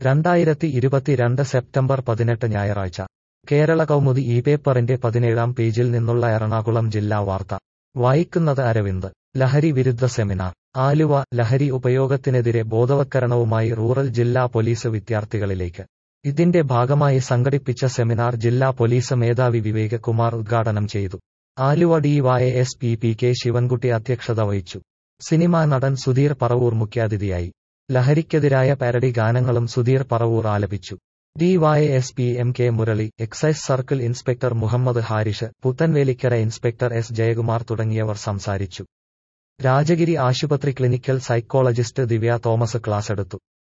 രണ്ടായിരത്തി ഇരുപത്തിരണ്ട് സെപ്റ്റംബർ പതിനെട്ട് ഞായറാഴ്ച കേരള കൗമുദി ഈ പേപ്പറിന്റെ പതിനേഴാം പേജിൽ നിന്നുള്ള എറണാകുളം ജില്ലാ വാർത്ത വായിക്കുന്നത് അരവിന്ദ് ലഹരി വിരുദ്ധ സെമിനാർ ആലുവ ലഹരി ഉപയോഗത്തിനെതിരെ ബോധവത്കരണവുമായി റൂറൽ ജില്ലാ പോലീസ് വിദ്യാർത്ഥികളിലേക്ക് ഇതിന്റെ ഭാഗമായി സംഘടിപ്പിച്ച സെമിനാർ ജില്ലാ പോലീസ് മേധാവി വിവേക് കുമാർ ഉദ്ഘാടനം ചെയ്തു Aluva DYS P P K Sivankutty അധ്യക്ഷത വഹിച്ചു സിനിമാ നടൻ സുധീർ പറവൂർ മുഖ്യാതിഥിയായി ലഹരിക്കെതിരായ പാരഡി ഗാനങ്ങളും സുധീർ പറവൂർ ആലപിച്ചു DYSP M K Murali excise circle inspector Muhammad Harish Puthenvelikkara inspector S Jayakumar തുടങ്ങിയവർ സംസാരിച്ചു രാജഗിരി ആശുപത്രി ക്ലിനിക്കൽ സൈക്കോളജിസ്റ്റ് ദിവ്യ തോമസ് ക്ലാസെടുത്തു